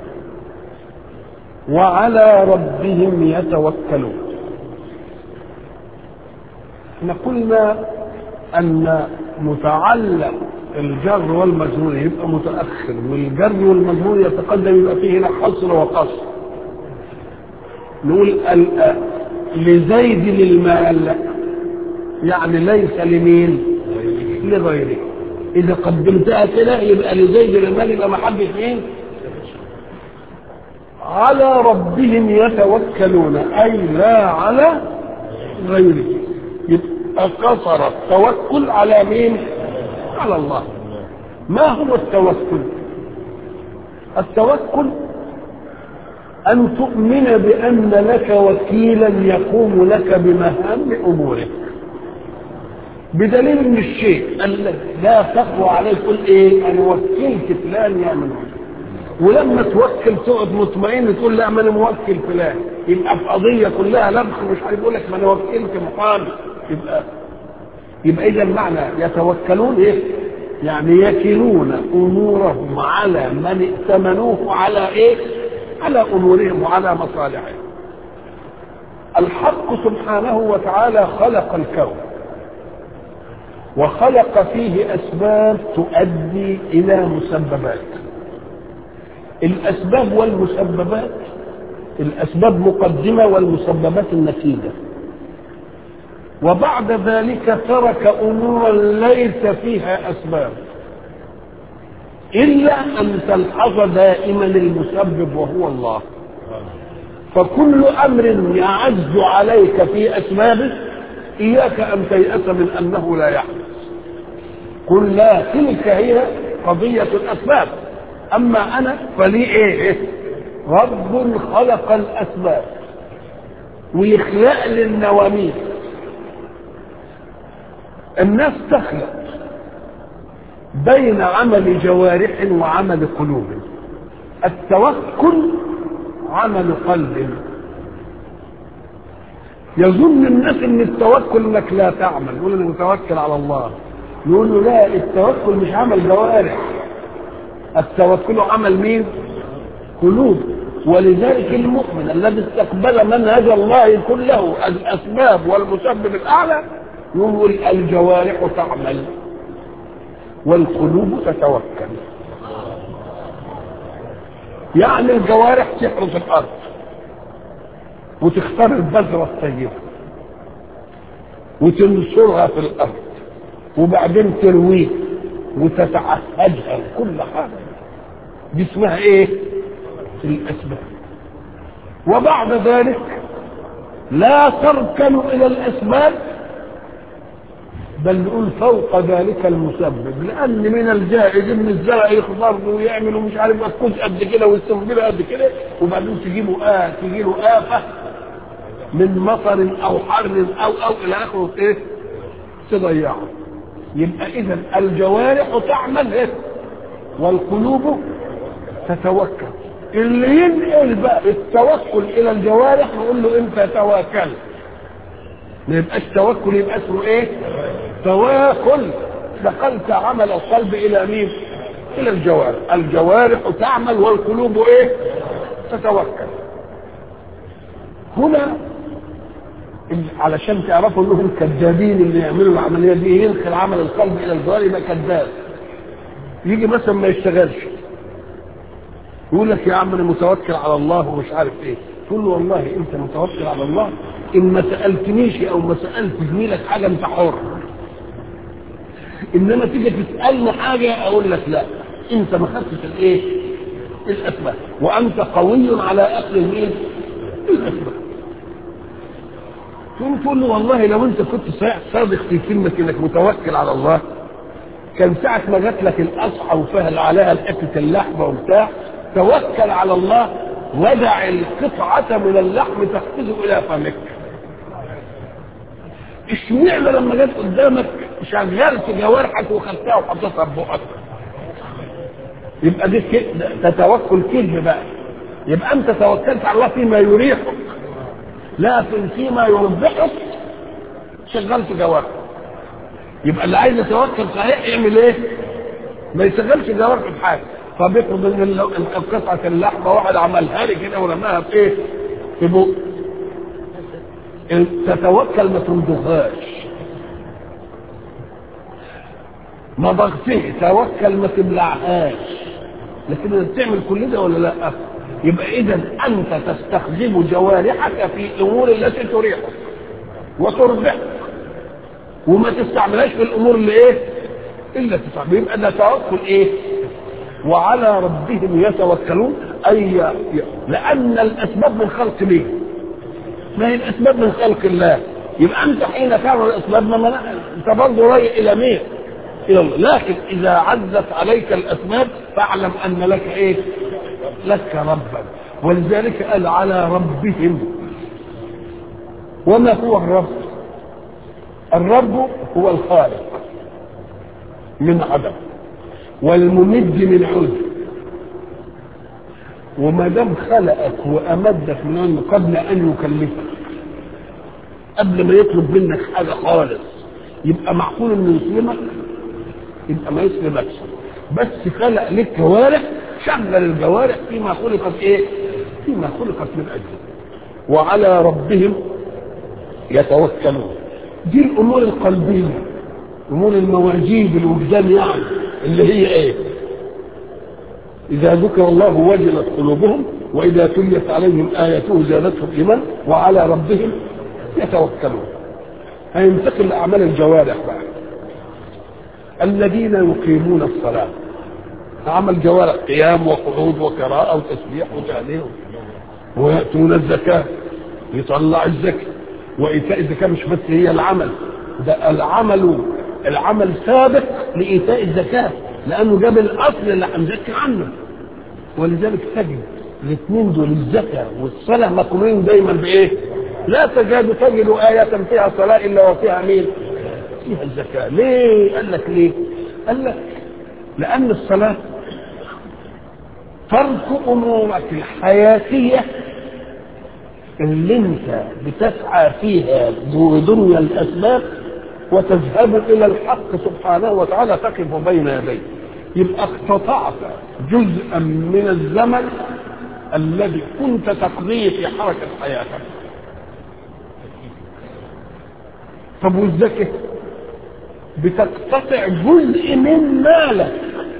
وعلى ربهم يتوكلون احنا قلنا ان متعلق الجر والمجرور يبقى متاخر والجر والمجرور يتقدم يبقى فيه هنا حصر وقصر نقول لزيد المال يعني ليس لمين لغيره اذا قدمتها كده يبقى لزيد المال يبقى ما حدش مين على ربهم يتوكلون اي لا على غيره يبقى قصر التوكل على مين على الله ما هو التوكل التوكل أن تؤمن بأن لك وكيلا يقوم لك بمهام أمورك بدليل ان الشيء لا تقوى عليه تقول ايه انا وكلت فلان يعمل ولما توكل تقعد مطمئن تقول لا ما انا موكل فلان يبقى في قضيه كلها لبخ مش عارف يقول لك ما انا وكلت محامي يبقى يبقى اذا المعنى يتوكلون ايه؟ يعني يكلون امورهم على من ائتمنوه على ايه؟ على امورهم وعلى مصالحهم. الحق سبحانه وتعالى خلق الكون وخلق فيه اسباب تؤدي الى مسببات. الاسباب والمسببات الاسباب مقدمه والمسببات النتيجه. وبعد ذلك ترك امورا ليس فيها اسباب الا ان تلحظ دائما المسبب وهو الله فكل امر يعز عليك في اسبابه اياك ان تيأس من انه لا يحدث قل لا تلك هي قضية الاسباب اما انا فلي ايه رب خلق الاسباب ويخلق لي النواميس الناس تخلق بين عمل جوارح وعمل قلوب التوكل عمل قلب يظن الناس ان التوكل انك لا تعمل يقول انا متوكل على الله يقول له لا التوكل مش عمل جوارح التوكل عمل مين قلوب ولذلك المؤمن الذي استقبل منهج الله كله الاسباب والمسبب الاعلى يقول الجوارح تعمل والقلوب تتوكل يعني الجوارح تحرس الارض وتختار البذرة الطيبة وتنشرها في الارض وبعدين ترويه وتتعهدها كل حاجة دي اسمها ايه الاسباب وبعد ذلك لا تركن الى الاسباب بل نقول فوق ذلك المسبب لان من الجائز ان الزرع يخضر ويعمل ومش عارف الكوز قد كده والسنبله قد كده وبعدين تجيبه آه تجي له آفة من مطر او حر او او الى اخره ايه تضيعه يبقى اذا الجوارح تعمل ايه والقلوب تتوكل اللي ينقل بقى التوكل الى الجوارح نقول له انت توكل ما يبقاش توكل يبقى اسمه ايه تواكل دخلت عمل القلب الى مين الى الجوارح الجوارح تعمل والقلوب ايه تتوكل هنا علشان تعرفوا انهم كذابين اللي يعملوا العمليه دي ينقل عمل القلب الى الجوارح يبقى كذاب يجي مثلا ما يشتغلش يقول لك يا عم انا متوكل على الله ومش عارف ايه تقول له والله انت متوكل على الله ان ما سالتنيش او ما سالت زميلك حاجه انت حر انما تيجي تسالني حاجه اقول لك لا انت ما خدتش الايه الاسباب وانت قوي على اخذ المين الاسباب تقوم تقول له والله لو انت كنت صادق في كلمه انك متوكل على الله كان ساعة ما جات لك الأصحى وفهل عليها حتة اللحمة وبتاع توكل على الله ودع القطعة من اللحم تخفز إلى فمك اشمعنى لما جت قدامك شغلت جوارحك وخدتها وحطيتها في بقك يبقى دي تتوكل كذب بقى يبقى انت توكلت على الله فيما يريحك لكن فيما يربحك شغلت جوارحك يبقى اللي عايز يتوكل صحيح يعمل ايه؟ ما يشغلش جوارحه في حاجه فبيفرض ان قطعه اللحمه واحد عملها لي كده ورماها في ايه؟ في بق تتوكل ما تمضغهاش مضغته توكل ما تبلعهاش لكن انت تعمل كل ده ولا لا؟ يبقى اذا انت تستخدم جوارحك في الامور التي تريحك وتربحك وما تستعملهاش في الامور اللي ايه الا تستعمل يبقى ده توكل ايه وعلى ربهم يتوكلون اي لان الاسباب من خلق مين ما هي الاسباب من خلق الله يبقى انت حين تعمل الاسباب ما انت برضه رايح الى مين الى الله لكن اذا عزت عليك الاسباب فاعلم ان لك ايه لك ربا ولذلك قال على ربهم وما هو الرب الرب هو الخالق من عدم والممد من عود وما دام خلقك وامدك من علم قبل ان يكلفك قبل ما يطلب منك حاجه خالص يبقى معقول انه يسلمك يبقى ما يسلمكش بس خلق لك جوارح شغل الجوارح فيما خلقت ايه؟ فيما خلقت من اجله وعلى ربهم يتوكلون دي الامور القلبيه امور المواجيب الوجدان يعني اللي هي ايه اذا ذكر الله وجلت قلوبهم واذا تليت عليهم اياته زادتهم ايمان وعلى ربهم يتوكلون هينتقل لاعمال الجوارح بقى الذين يقيمون الصلاه عمل جوارح قيام وقعود وقراءه وتسبيح وتهليل وياتون الزكاه يطلع الزكاه وايتاء الزكاه مش بس هي العمل ده العمل العمل سابق لايتاء الزكاه لانه جاب الاصل اللي هنزكي عنه ولذلك تجد الاثنين دول الزكاه والصلاه مقرونين دايما بايه؟ لا تكاد تجد آية فيها صلاة إلا وفيها مين؟ فيها الزكاة، ليه؟ قال لك ليه؟ قال لك لأن الصلاة ترك أمورك الحياتية اللي أنت بتسعى فيها بدنيا الأسباب وتذهب إلى الحق سبحانه وتعالى تقف بين يديه يبقى اقتطعت جزءا من الزمن الذي كنت تقضيه في حركة حياتك طب والزكاة بتقتطع جزء من مالك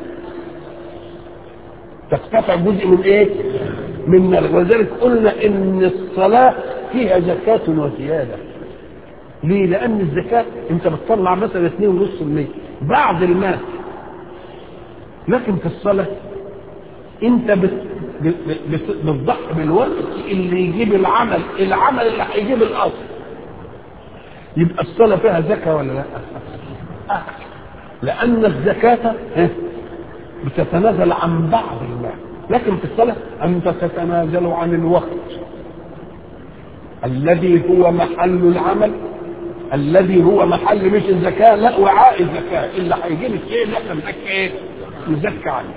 تقتطع جزء من ايه من مالك ولذلك قلنا ان الصلاة فيها زكاة وزيادة ليه لان الزكاة انت بتطلع مثلا 2.5% بعد المال لكن في الصلاة انت بت... بت... بتضحي بالوقت اللي يجيب العمل العمل اللي هيجيب الاصل يبقى الصلاة فيها زكاة ولا لا؟ آه. لأن الزكاة بتتنازل عن بعض المال لكن في الصلاة أنت تتنازل عن الوقت الذي هو محل العمل الذي هو محل مش الزكاة لا وعاء الزكاة اللي هيجي لك ايه اللي احنا بنزكي ايه؟ نزكي عنه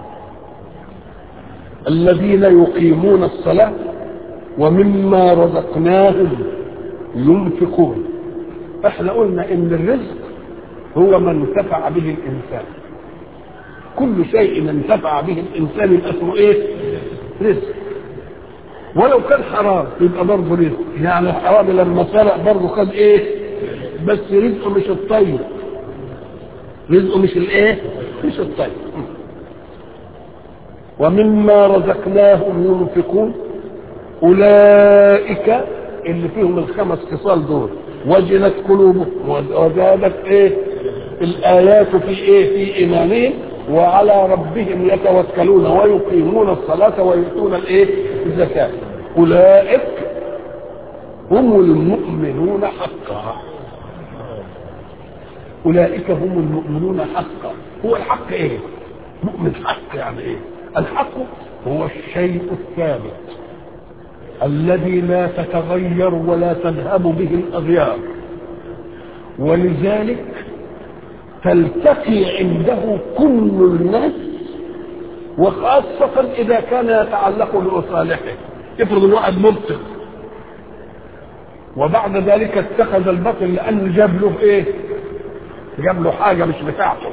الذين يقيمون الصلاة ومما رزقناهم ينفقون احنا قلنا ان الرزق هو ما انتفع به الانسان كل شيء انتفع به الانسان يبقى اسمه ايه رزق ولو كان حرام يبقى برضه رزق يعني الحرام لما سرق برضه خد ايه بس رزقه مش الطيب رزقه مش الايه مش الطيب ومما رزقناهم ينفقون اولئك اللي فيهم الخمس خصال دول وجلت قلوبهم وزادت ايه الايات في ايه في ايمانهم وعلى ربهم يتوكلون ويقيمون الصلاة ويؤتون الايه الزكاة اولئك هم المؤمنون حقا اولئك هم المؤمنون حقا هو الحق ايه مؤمن حق يعني ايه الحق هو الشيء الثابت الذي لا تتغير ولا تذهب به الاغيار ولذلك تلتقي عنده كل الناس وخاصة إذا كان يتعلق بمصالحه افرض ان واحد مبطل وبعد ذلك اتخذ البطل لأنه جاب له إيه؟ جاب له حاجة مش بتاعته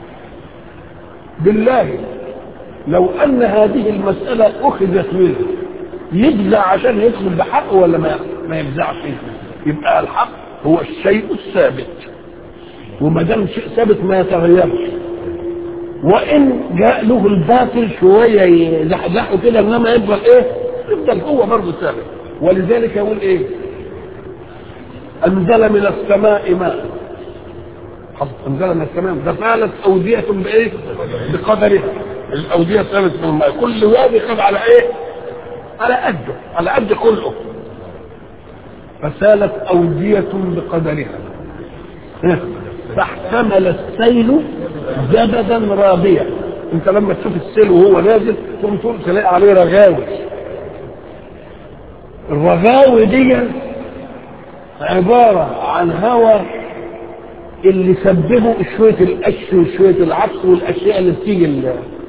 بالله لو أن هذه المسألة أخذت منه يجزع عشان يطلب بحقه ولا ما ما يجزعش يبقى الحق هو الشيء الثابت وما دام شيء ثابت ما يتغيرش وان جاء له الباطل شويه يزحزحه كده انما يفضل ايه؟ يفضل هو برضه ثابت ولذلك يقول ايه؟ انزل من السماء ماء انزل من السماء ففعلت اوديه بايه؟ بقدرها الاوديه ثابت من الماء كل وادي خد على ايه؟ على قده على قد كله فسالت أودية بقدرها فاحتمل السيل زبدا رابيا انت لما تشوف السيل وهو نازل تقوم تقول تلاقي عليه رغاوي الرغاوي دي عبارة عن هواء اللي سببه شوية القش وشوية العطس والأشياء اللي بتيجي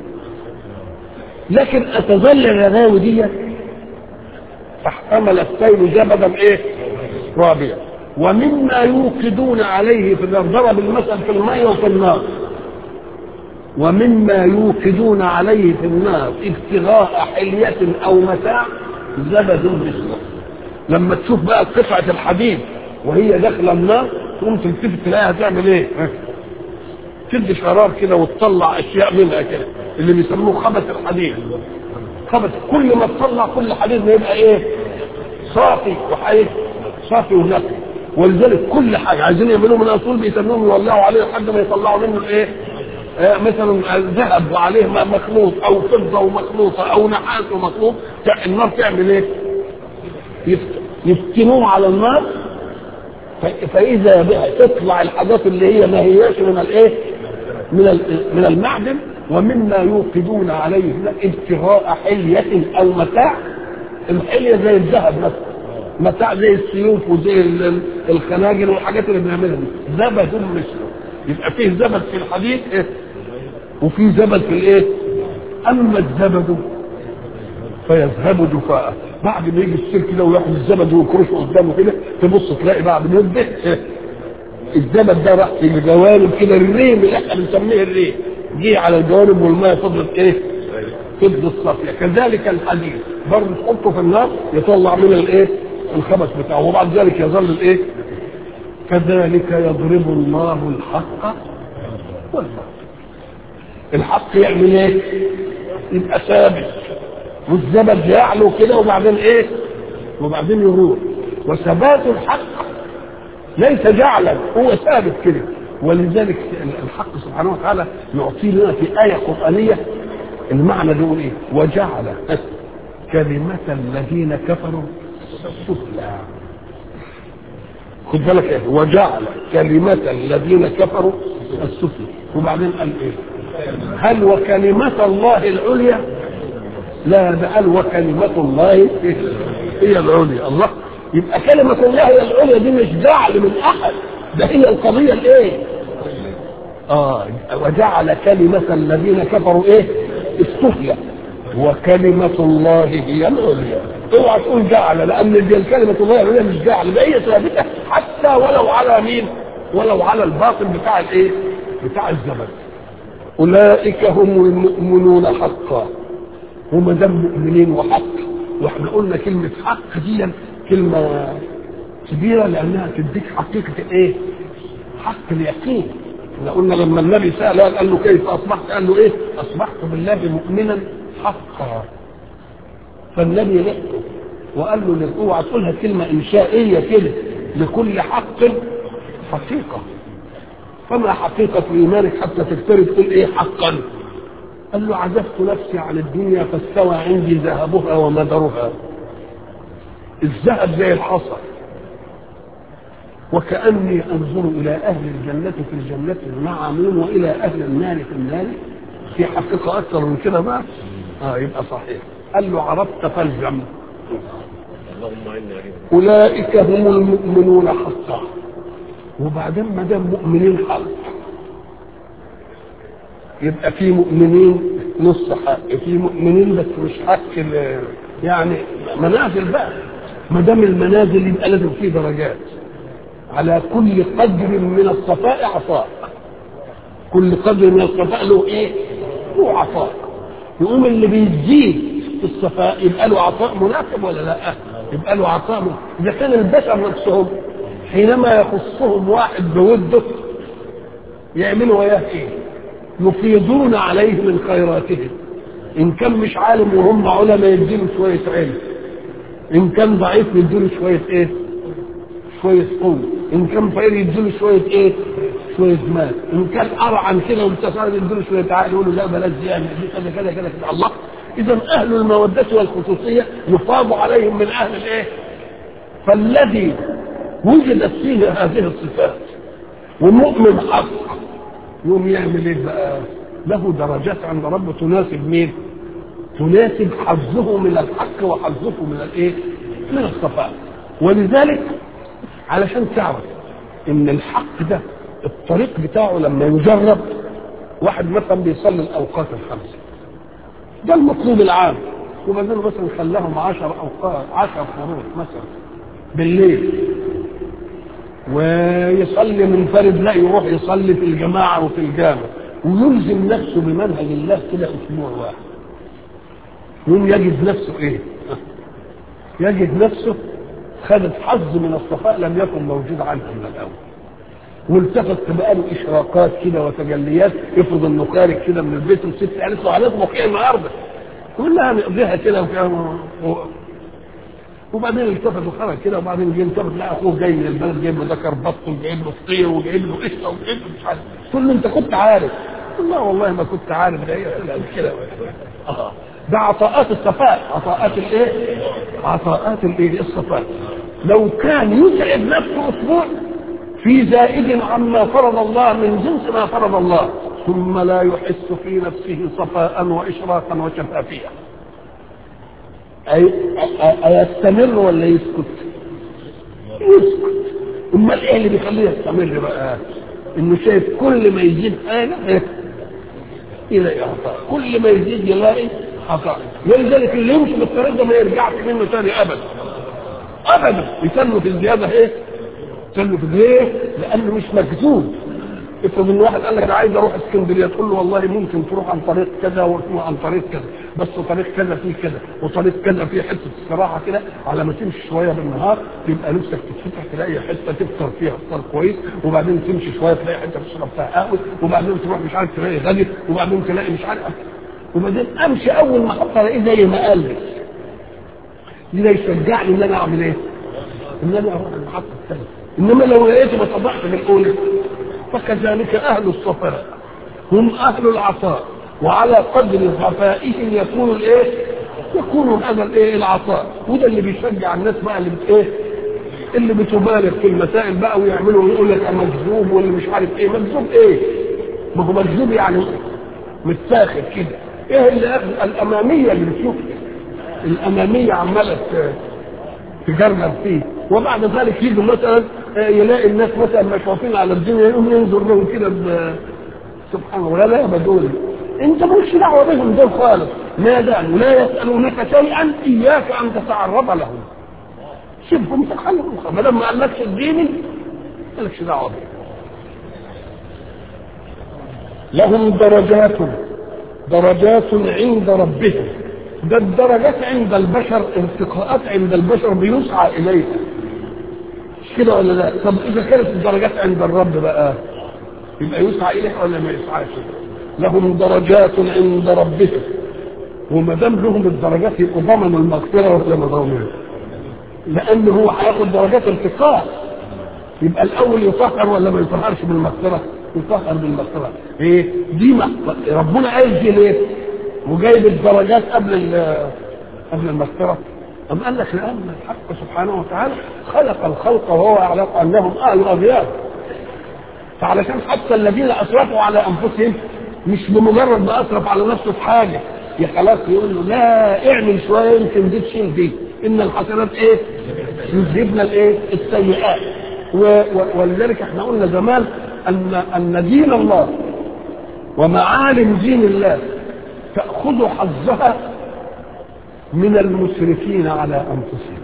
لكن أتظل الرغاوي دي فاحتمل السيل زبدا ايه رابيا ومما يوقدون عليه في النار ضرب المثل في الماء وفي النار ومما يوقدون عليه في النار ابتغاء حلية او متاع زبد مثله لما تشوف بقى قطعة الحديد وهي داخلة النار تقوم تلتفت تلاقيها تعمل ايه؟ تدي شرار كده وتطلع اشياء منها كده اللي بيسموه خبث الحديد خبث كل ما تطلع كل حديد ما يبقى ايه؟ صافي وحي صافي ونقي ولذلك كل حاجه عايزين يعملوا من اصول بيسموهم يولعوا عليه لحد ما يطلعوا منه الايه؟ آه مثلا ذهب وعليه مخلوط او فضه ومخلوطه او نحاس ومخلوط النار تعمل ايه؟ يفتنوه على النار فاذا بها تطلع الحاجات اللي هي ما هياش من الايه؟ من من المعدن ومما يوقدون عليه ابتغاء حلية أو متاع الحلية زي الذهب مثلا متاع زي السيوف وزي الخناجر والحاجات اللي بنعملها دي زبد مثله يبقى فيه زبد في الحديد إيه؟ وفيه زبد في الايه؟ اما الزبد فيذهب جفاء بعد ما يجي السير كده وياخد الزبد ويكرشه قدامه كده تبص تلاقي بعد مده إيه؟ الزبد ده راح في الجوانب كده الريم اللي احنا بنسميه الريم جه على الجوانب والماء فضلت ايه؟ فضلت صافيه كذلك الحديد برضه تحطه في النار يطلع من الايه؟ الخبث بتاعه وبعد ذلك يظل الايه؟ كذلك يضرب الله الحق والباطل الحق يعمل ايه؟ يبقى ثابت والزبد يعلو كده وبعدين ايه؟ وبعدين يروح وثبات الحق ليس جعلا هو ثابت كده ولذلك الحق سبحانه وتعالى يعطي لنا في آية قرآنية المعنى ده ايه؟ وجعل كلمة الذين كفروا السفلى خد بالك ايه؟ وجعل كلمة الذين كفروا السفلى وبعدين قال ايه؟ هل وكلمة الله العليا؟ لا ده قال وكلمة الله هي العليا الله يبقى كلمة الله هي العليا دي مش جعل من أحد ده هي القضية الإيه؟ آه وجعل كلمة الذين كفروا إيه؟ السفلى وكلمة الله هي العليا اوعى تقول جعل لأن دي الكلمة الله العليا مش جعل ده هي ثابتة حتى ولو على مين؟ ولو على الباطل بتاع الإيه؟ بتاع الزمن أولئك هم المؤمنون حقا هم دم مؤمنين وحق واحنا قلنا كلمة حق دي كلمة كبيرة لأنها تديك حقيقة إيه؟ حق اليقين احنا قلنا لما النبي سأل قال له كيف أصبحت؟ قال له إيه؟ أصبحت بالله مؤمنا حقا فالنبي لقته وقال له اوعى تقولها كلمة إنشائية كده لكل حق حقيقة فما حقيقة إيمانك حتى تفترض تقول إيه حقا؟ قال له عزفت نفسي عن الدنيا فاستوى عندي ذهبها ومدرها الذهب زي الحصى وكأني أنظر إلى أهل الجنة في الجنة نعمون وإلى أهل النار في النار في حقيقة أكثر من كده بقى آه يبقى صحيح قال له عرفت فالزم أولئك هم المؤمنون حقا وبعدين ما دام مؤمنين حق يبقى في مؤمنين نص حق في مؤمنين بس مش حق يعني منازل بقى ما دام المنازل يبقى لازم في درجات على كل قدر من الصفاء عطاء كل قدر من الصفاء له ايه له عطاء يقوم اللي بيزيد في الصفاء يبقى له عطاء مناسب ولا لا يبقى له عطاء مناسب. اذا كان البشر نفسهم حينما يخصهم واحد بوده يعملوا وياه ايه يفيضون عليه من خيراتهم ان كان مش عالم وهم علماء يديله شويه علم ان كان ضعيف يديله شويه ايه شويه قوه ان كان فقير يديله شويه ايه شويه مال ان كان ارعن كده ومتساهل يديله شويه عقل يقول له لا بلاش دي يعني دي كذا كذا كذا كذا الله اذا اهل الموده والخصوصيه يفاض عليهم من اهل الايه فالذي وجدت فيه هذه الصفات ومؤمن حق يقوم يعمل ايه بقى له درجات عند ربه تناسب مين تناسب حظه من الحق وحظه من الايه من الصفاء ولذلك علشان تعرف ان الحق ده الطريق بتاعه لما يجرب واحد مثلا بيصلي الاوقات الخمسه ده المطلوب العام وبعدين مثلا خلاهم عشر اوقات عشر فروض مثلا بالليل ويصلي منفرد لا يروح يصلي في الجماعه وفي الجامع ويلزم نفسه بمنهج الله كده اسبوع واحد يوم يجد نفسه ايه يجد نفسه خدت حظ من الصفاء لم يكن موجود عنها من الاول والتفت بقى له اشراقات كده وتجليات افرض انه خارج كده من البيت والست قالت له هنطبخ ايه النهارده؟ كلها نقضيها كده وكده وبعدين التفت وخرج كده وبعدين جه التفت لقى اخوه جاي من البلد جايب له ذكر بط وجايب له فطير وجايب له قشطه وجايب له مش عارف تقول له انت كنت عارف لا والله ما كنت عارف ده هي كده اه ده عطاءات الصفاء عطاءات الايه عطاءات الايه الصفاء لو كان يتعب نفسه اسبوع في زائد عما فرض الله من جنس ما فرض الله ثم لا يحس في نفسه صفاء واشراقا وشفافيه أي أيستمر ولا يسكت؟ يسكت امال ايه اللي بيخليه يستمر بقى؟ انه شايف كل ما يزيد حاجه يلاقي عطاء كل ما يزيد يلاقي عطاء ولذلك اللي يمشي بالطريق ده ما يرجعش منه تاني ابدا ابدا يسلوا في الزياده ايه؟ يسلوا في ليه؟ لانه مش مكذوب افرض ان واحد قال لك انا عايز اروح اسكندريه تقول له والله ممكن تروح عن طريق كذا وتروح عن طريق كذا بس طريق كذا فيه كذا وطريق كذا فيه حته استراحه كده على ما تمشي شويه بالنهار تبقى نفسك تتفتح تلاقي حته تفطر فيها فطار كويس وبعدين تمشي شويه تلاقي حته تشرب فيها قهوه وبعدين تروح مش عارف تلاقي غالي وبعدين تلاقي مش عارف وبعدين امشي اول ما احط الاقيه زي ما قال لي ده يشجعني ان انا اعمل ايه؟ ان انا اروح المحطه الثانيه انما لو لقيته ما صبحت من الاولى فكذلك أهل الصفاء هم أهل العطاء وعلى قدر صفائهم يكون الإيه؟ يكون هذا الإيه؟ العطاء وده اللي بيشجع الناس بقى اللي بت إيه؟ اللي بتبالغ في المسائل بقى ويعملوا ويقول لك مجذوب واللي مش عارف إيه مجذوب إيه؟ ما هو مجذوب يعني متاخد كده إيه اللي أخذ الأمامية اللي بتشوف الأمامية عمالة تجرب فيه وبعد ذلك يجي مثلا يلاقي الناس مثلا مشرفين على الدنيا يقوم ينظر لهم كده سبحان الله لا لا دول انت مالكش دعوه بهم دول خالص ما دام لا يسالونك شيئا اياك ان تتعرض لهم سيبهم تخلهم ما دام ما قالكش الدين مالكش دعوه بهم لهم درجات درجات عند ربهم ده الدرجات عند البشر ارتقاءات عند البشر بيسعى اليها مش كده ولا لا طب اذا كانت الدرجات عند الرب بقى يبقى يسعى اليها ولا ما يسعاش لهم درجات عند ربهم وما دام لهم الدرجات يبقوا ضمنوا المغفره ولا ما ضمنوا لان هو هياخد درجات ارتقاء يبقى الاول يطهر ولا ما يطهرش بالمغفره يطهر بالمغفره ايه دي ما ربنا قال دي ليه وجايب الدرجات قبل قبل المغفره أم قال لك لأن الحق سبحانه وتعالى خلق الخلق وهو يعلم أنهم أهل أغيار فعلشان حتى الذين أسرفوا على أنفسهم مش بمجرد ما أسرف على نفسه في حاجة يا خلاص يقول له لا اعمل شوية يمكن دي تشيل دي إن الحسنات إيه؟ يذهبن الإيه؟ السيئات و... و... ولذلك احنا قلنا زمان أن أن دين الله ومعالم دين الله تأخذ حظها من المسرفين على أنفسهم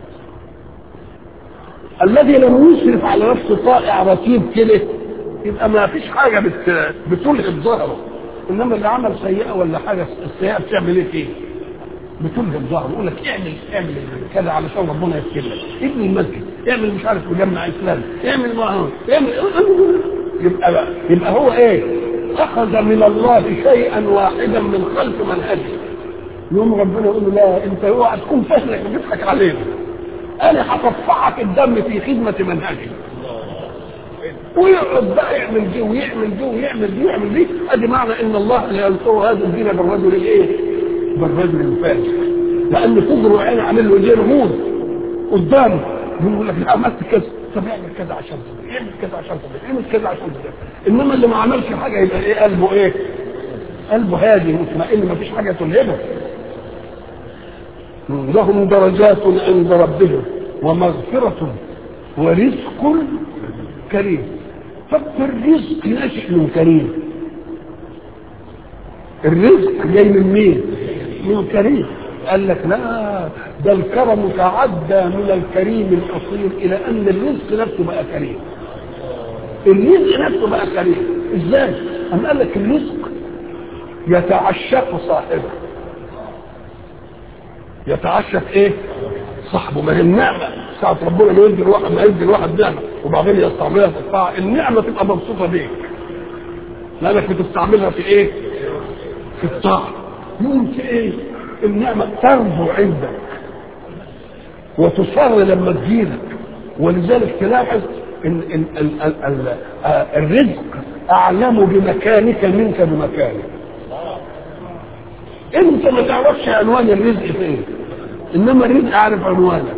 الذي لم يسرف على نفسه طائع رتيب كده يبقى ما فيش حاجة بت... بتلهب ظهره إنما اللي عمل سيئة ولا حاجة السيئة بتعمل إيه فيه؟ بتلهب ظهره يقول لك اعمل اعمل كذا علشان ربنا يغفر لك ابني المسجد اعمل مش عارف مجمع اسلامي اعمل ما اعمل يبقى يبقى هو ايه؟ اخذ من الله شيئا واحدا من خلف منهجه يوم ربنا يقول له لا انت اوعى تكون فاهمك بتضحك علينا انا هصفحك الدم في خدمه منهجي ويقعد بقى يعمل دي ويعمل دي ويعمل دي ويعمل دي ادي معنى ان الله لا ينصر هذا الدين بالرجل الايه؟ بالرجل الفاسق لان صدره وعين عامل له ايديه رموز قدامه يقول لك لا عملت كذا طب اعمل كذا عشان تضيع اعمل كذا عشان تضيع اعمل كذا عشان تضيع انما اللي ما عملش حاجه يبقى ايه قلبه ايه؟ قلبه هادي مطمئن ما فيش حاجه تلهبه لهم درجات عند ربهم ومغفرة ورزق كريم طب الرزق ناشئ من كريم الرزق جاي من مين؟ من كريم قال لك لا ده الكرم تعدى من الكريم الاصيل الى ان الرزق نفسه بقى كريم الرزق نفسه بقى كريم ازاي؟ أم قال لك الرزق يتعشق صاحبه يتعشق ايه صاحبه ما هي النعمه ساعه ربنا ما يدي الواحد ما يدي الواحد نعمه وبعدين يستعملها في الطاعه النعمه تبقى مبسوطه بيك لانك بتستعملها في ايه في الطاعه يقوم في ايه النعمه تربو عندك وتصر لما تجيلك ولذلك تلاحظ ان, إن, إن, إن, إن الرزق اعلم بمكانك منك بمكانك انت ما تعرفش عنوان الرزق فين انما الرزق عارف عنوانك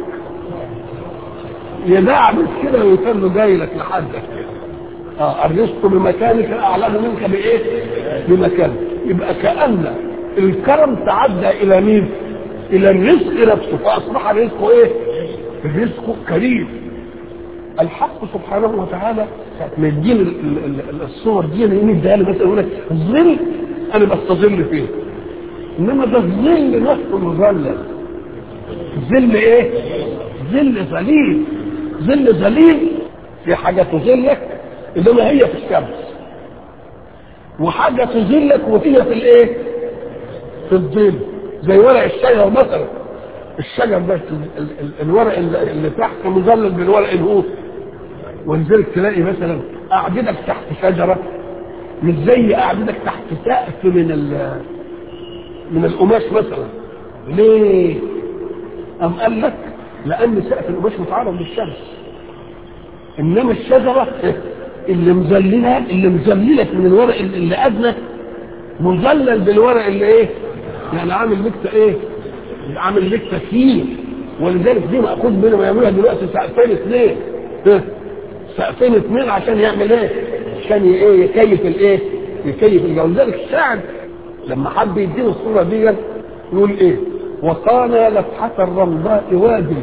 يدعبس كده ويكون جاي لك لحدك اه الرزق بمكانك اعلم منك بايه؟ بمكانك يبقى كان الكرم تعدى الى مين؟ الى الرزق نفسه فاصبح الرزق ايه؟ الرزق كريم الحق سبحانه وتعالى ما يديني الصور دي انا يديها لي مثلا يقول لك الظل انا بستظل فيه انما ده الظل نفسه مظلل ظل ايه؟ ظل ذليل ظل ذليل في حاجه تظلك انما هي في الشمس وحاجه تظلك وهي في الايه؟ في الظل زي ورق الشجر مثلا الشجر ده الورق اللي تحت مظلل بالورق الهوف ولذلك تلاقي مثلا قعدتك تحت شجره مش زي قعدتك تحت سقف من من القماش مثلا ليه؟ أم قال لك لأن سقف القماش متعرض للشمس إنما الشجرة اللي مظللها اللي مظللك من الورق اللي أدنى مظلل بالورق اللي إيه؟ يعني عامل لك إيه؟ عامل لك تكييف ولذلك دي مأخوذ منهم يعملوها دلوقتي سقفين اثنين سقفين اثنين عشان يعمل ايه؟ عشان ايه يكيف الايه؟ يكيف الجو لذلك الشاعر لما حب يدينا الصوره دي يقول ايه؟ وكان لفحة الرمضاء وادي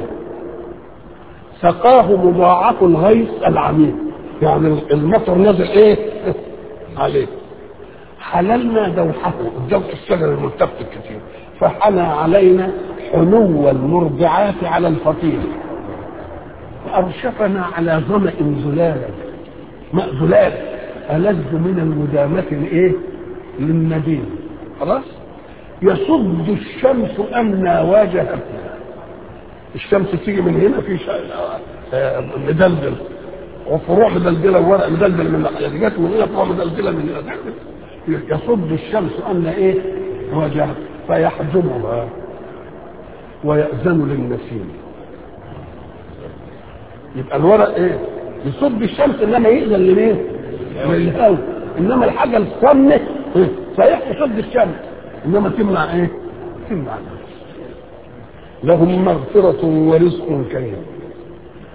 سقاه مضاعف الغيث العميق يعني المطر نزل ايه؟ عليه حللنا دوحه الدوح الشجر الملتف الكثير فحنى علينا حنو المرضعات على الفطير وأرشفنا على ظمأ زلالا ماء زلال ألذ من المدامة الإيه؟ للنديم خلاص؟ يصد الشمس أنا واجهتنا الشمس تيجي من هنا في مدلدل وفروع مدلدله وورق مدلدل من الناحيه جت من هنا فروع مدلدله من هنا يصد الشمس ان ايه؟ واجهت فيحجبها ويأذن للنسيم يبقى الورق ايه يصب الشمس انما يأذن لمين للهواء انما الحاجه الصمه إيه؟ صحيح تصد الشمس انما تمنع ايه تمنع الناس لهم مغفرة ورزق كريم